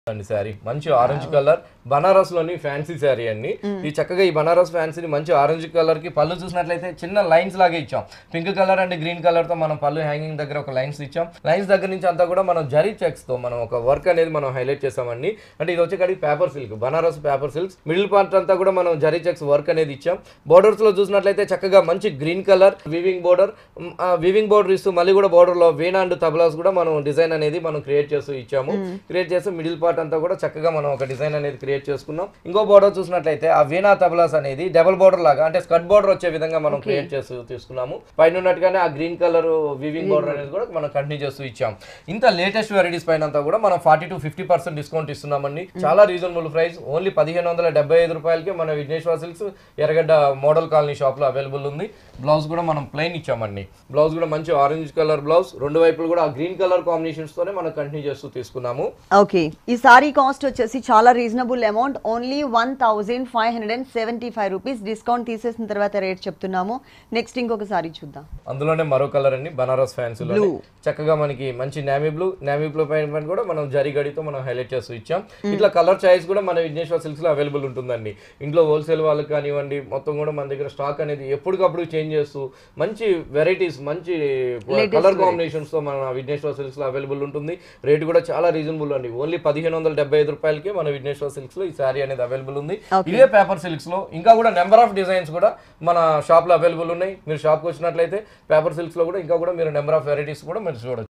అండి శారీ మంచి orange colour Banaras లోని ఫ్యాన్సీ శారీ అండి ఈ చక్కగా ఈ బనారస్ ఫ్యాన్సీని మంచి ఆరెంజ్ కలర్ కి పళ్ళు చూసినట్లయితే చిన్న లైన్స్ లాగే ఇచ్చాం pink colour and green colour తో మనం పళ్ళు హ్యాంగింగ్ దగ్గర ఒక లైన్స్ ఇచ్చాం లైన్స్ దగ్గర నుంచి అంతా కూడా మనం జరీ చెక్స్ తో మనం ఒక వర్క్ అనేది మనం హైలైట్ చేసామండి అంటే ఇది వచ్చేకాడికి paper silk Banaras paper silks middle part అంతా కూడా మనం జరీ చెక్స్ వర్క్ అనేది ఇచ్చాం బోర్డర్స్ లో చూసినట్లయితే చక్కగా మంచి green colour weaving border weaving border ఇస్తూ మళ్ళీ కూడా border లో వీణ అండ్ తబలాస్ కూడా మనం డిజైన్ అనేది మనం క్రియేట్ చేస్తూ ఇచ్చాము క్రియేట్ చేస్తూ మిడిల్ పార్ట్ అంతా కూడా చక్కగా మనం ఒక డిజైన్ అనేది క్రియేట్ చేసుకున్నాం ఇంకో బోర్డర్ చూసినట్లయితే ఆ వీణా తబలాస్ అనేది డబుల్ బోర్డర్ లాగా అంటే స్కట్ బోర్డర్ వచ్చే విధంగా మనం క్రియేట్ చేస్తూ తీసుకున్నాము పైన ఉన్నట్టుగానే ఆ గ్రీన్ కలర్ వివింగ్ బోర్డర్ అనేది కూడా మనం కంటిన్యూ చేస్తూ ఇచ్చాం ఇంత లేటెస్ట్ వెరైటీస్ పైన అంతా కూడా మనం forty to fifty percent discount ఇస్తున్నామండి చాలా రీజనబుల్ ప్రైస్ ఓన్లీ పదిహేను వందల డెబ్బై ఐదు రూపాయలకి మన Vighneshwara silks Erragadda model colony shop లో అవైలబుల్ ఉంది బ్లౌజ్ కూడా మనం ప్లెయిన్ ఇచ్చామండి బ్లౌజ్ కూడా మంచి ఆరెంజ్ కలర్ బ్లౌజ్ రెండు వైపులు కూడా ఆ గ్రీన్ కలర్ కాంబినేషన్స్ తోనే మనం కంటిన్యూ చేస్తూ తీసుకున్నాము ఓకే ఈ సారీ కాస్ట్ వచ్చేసి చాలా reasonable amount only one thousand five hundred and seventy five rupees discount తీసేసిన తర్వాత రేట్ చెప్తున్నాము నెక్స్ట్ ఇంకొక సారీ చూద్దాం అందులోనే మరో కలర్ అండి బనారస్ ఫ్యాన్స్ లో చక్కగా మనకి మంచి నేవీ బ్లూ నేవీ బ్లూ పైన పైన కూడా మనం జరీ గడితో మనం హైలైట్ చేస్తూ ఇచ్చాం ఇట్లా కలర్ చాయిస్ కూడా మన విఘ్నేశ్వర సిల్క్స్ లో అవైలబుల్ ఉంటుందండి ఇంట్లో హోల్సేల్ వాళ్ళకి కానివ్వండి మొత్తం కూడా మన దగ్గర స్టాక్ అనేది ఎప్పటికప్పుడు చేంజ్ చేస్తూ మంచి వెరైటీస్ మంచి కలర్ కాంబినేషన్స్ తో మన విఘ్నేశ్వర సిల్క్స్ లో అవైలబుల్ ఉంటుంది రేట్ కూడా చాలా రీజనబుల్ అండి ఓన్లీ పదిహేను వందల డెబ్బై ఐదు రూపాయలకి మన విఘ్నేశ్వర సిల్క్స్ లో ఈ శారీ అనేది అవైలబుల్ ఉంది ఇదే పేపర్ సిల్క్స్ లో ఇంకా కూడా నెంబర్ ఆఫ్ డిజైన్స్ కూడా మన షాప్ లో అవైలబుల్ ఉన్నాయి మీరు షాప్ కి వచ్చినట్లయితే పేపర్ సిల్క్స్ లో కూడా ఇంకా కూడా మీరు నెంబర్ ఆఫ్ వెరైటీస్ కూడా మీరు చూడొచ్చు